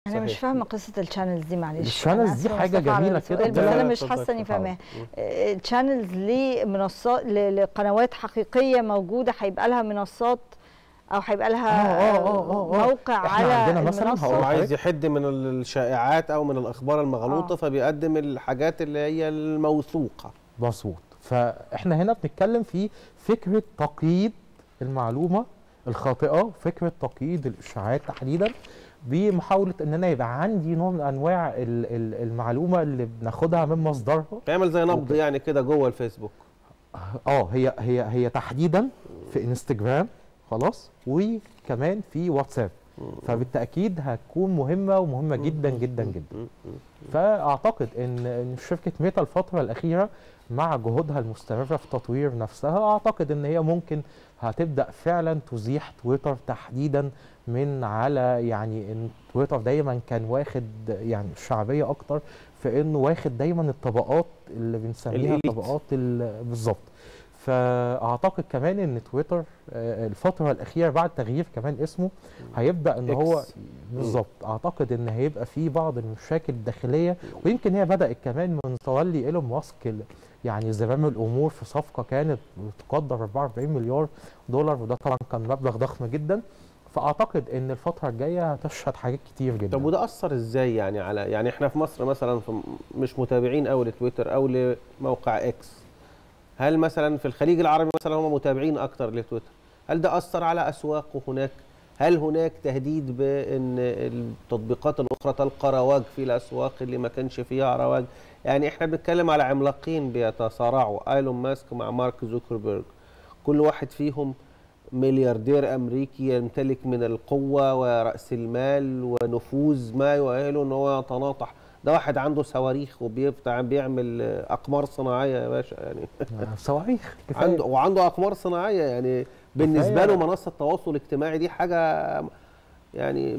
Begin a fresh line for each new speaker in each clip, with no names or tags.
انا مش
صحيح.
فاهمه قصه الشانلز دي معلش
الشانلز
أنا
دي
آسفة
حاجة
مصطفى على
جميلة
السؤال،
كده.
بس
لا،
انا
لا،
مش
اتفضل،
حاسه اني
اتفضل.
فاهماها آه، الشانلز ليه منصات ل- لقنوات حقيقيه موجوده هيبقى لها منصات او هيبقى لها
آه، آه، آه، آه.
موقع
إحنا
على
عندنا مثلاً
المنصة؟
هقول
هو عايز
لحضرتك.
يحد من الشائعات او من الاخبار المغلوطه
آه.
فبيقدم الحاجات اللي هي الموثوقه
مظبوط فاحنا هنا بنتكلم في فكره تقييد المعلومه الخاطئه فكره تقييد الاشاعات تحديدا بمحاوله ان انا يبقى عندي نوع من انواع ال- ال- المعلومه اللي بناخدها من مصدرها
تعمل زي نبض
أوكي.
يعني كده جوه الفيسبوك
اه هي هي هي تحديدا في انستجرام خلاص وكمان في واتساب فبالتاكيد هتكون مهمه ومهمه جدا جدا جدا فاعتقد ان ان شركه ميتا الفتره الاخيره مع جهودها المستمره في تطوير نفسها اعتقد ان هي ممكن هتبدا فعلا تزيح تويتر تحديدا من على يعني ان تويتر دايما كان واخد يعني شعبيه اكتر في انه واخد دايما الطبقات اللي بنسميها
الإليت.
الطبقات ال- بالظبط فاعتقد كمان ان تويتر آه، الفتره الاخيره بعد تغيير كمان اسمه هيبدا ان هو
إكس.
بالظبط اعتقد ان هيبقى في بعض المشاكل الداخليه ويمكن هي بدات كمان من تولي ايلون ماسك ال- يعني زمام الامور في صفقه كانت تقدر 44 مليار دولار وده طبعا كان مبلغ ضخم جدا فاعتقد ان الفتره الجايه هتشهد حاجات كتير جدا
طب وده اثر ازاي يعني على يعني احنا في مصر مثلا في مش متابعين قوي لتويتر او لموقع اكس هل مثلا في الخليج العربي مثلا هم متابعين اكتر لتويتر هل ده اثر على اسواقه هناك هل هناك تهديد بان التطبيقات الاخرى تلقى رواج في الاسواق اللي ما كانش فيها رواج يعني احنا بنتكلم على عملاقين بيتصارعوا ايلون ماسك مع مارك زوكربيرج كل واحد فيهم ملياردير امريكي يمتلك من القوه وراس المال ونفوذ ما يؤهله ان هو يتناطح ده واحد عنده صواريخ وبيفتح بيعمل اقمار صناعيه يا باشا يعني
صواريخ كفايه
عنده وعنده اقمار صناعيه يعني بالنسبه
كفاية.
له منصه تواصل اجتماعي دي حاجه يعني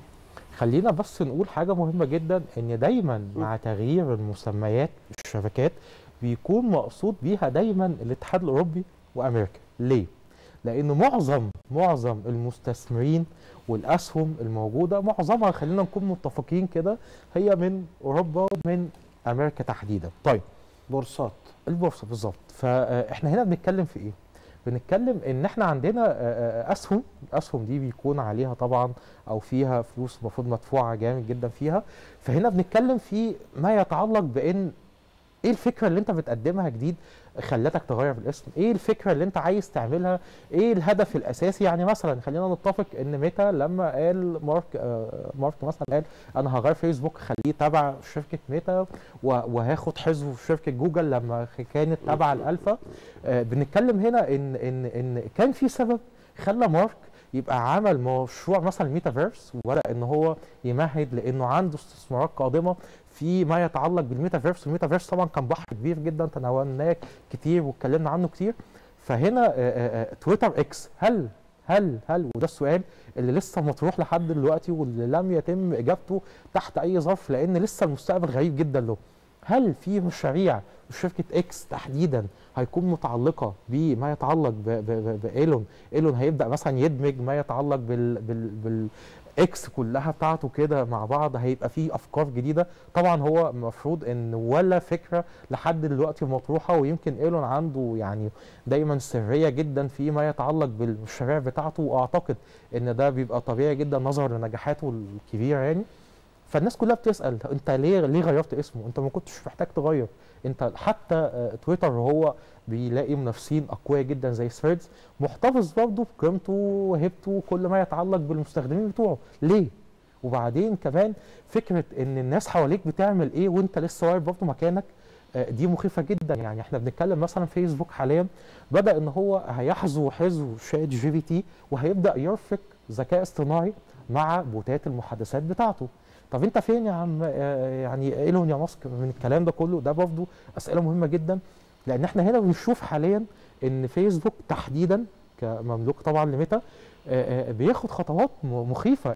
خلينا بس نقول حاجة مهمة جدا ان دايما مع تغيير المسميات الشبكات بيكون مقصود بيها دايما الاتحاد الاوروبي وامريكا ليه لان معظم معظم المستثمرين والاسهم الموجودة معظمها خلينا نكون متفقين كده هي من اوروبا ومن امريكا تحديدا طيب
بورصات
البورصه بالظبط فاحنا هنا بنتكلم في ايه بنتكلم ان احنا عندنا آه، آه، اسهم الاسهم دي بيكون عليها طبعا او فيها فلوس المفروض مدفوعه جامد جدا فيها فهنا بنتكلم في ما يتعلق بان ايه الفكره اللي انت بتقدمها جديد خلتك تغير الاسم ايه الفكره اللي انت عايز تعملها ايه الهدف الاساسي يعني مثلا خلينا نتفق ان ميتا لما قال مارك آه مارك مثلا قال انا هغير فيسبوك خليه تبع شركه ميتا و- وهاخد حزبه في شركه جوجل لما كانت تبع الالفا آه بنتكلم هنا ان ان ان كان في سبب خلى مارك يبقى عمل مشروع مثلا ميتافيرس وبدا ان هو يمهد لانه عنده استثمارات قادمه في ما يتعلق بالميتافيرس والميتافيرس طبعا كان بحر كبير جدا تناولناه كتير واتكلمنا عنه كتير فهنا آه، آه، آه، تويتر اكس هل هل هل وده السؤال اللي لسه مطروح لحد دلوقتي واللي لم يتم اجابته تحت اي ظرف لان لسه المستقبل غريب جدا له هل في مشاريع شركه اكس تحديدا هيكون متعلقه بما يتعلق ب- ب- ب- بايلون ايلون هيبدا مثلا يدمج ما يتعلق بال بال بال اكس كلها بتاعته كده مع بعض هيبقى فيه افكار جديده طبعا هو المفروض ان ولا فكره لحد دلوقتي مطروحه ويمكن ايلون عنده يعني دايما سريه جدا فيما يتعلق بالمشاريع بتاعته واعتقد ان ده بيبقى طبيعي جدا نظرا لنجاحاته الكبيره يعني فالناس كلها بتسال انت ليه ليه غيرت اسمه انت ما كنتش محتاج تغير انت حتى آه، تويتر هو بيلاقي منافسين اقوياء جدا زي ثريدز محتفظ برضه بقيمته وهيبته وكل ما يتعلق بالمستخدمين بتوعه ليه وبعدين كمان فكره ان الناس حواليك بتعمل ايه وانت لسه واقف برضه مكانك آه، دي مخيفه جدا يعني احنا بنتكلم مثلا فيسبوك حاليا بدا ان هو هيحظو حذو شات جي بي تي وهيبدا يرفق ذكاء اصطناعي مع بوتات المحادثات بتاعته طب انت فين يا عم آه، يعني ايلون يا ماسك من الكلام ده كله ده برضه اسئله مهمه جدا لان احنا هنا بنشوف حاليا ان فيسبوك تحديدا كمملوك طبعا لميتا آه، آه، بياخد خطوات م- مخيفه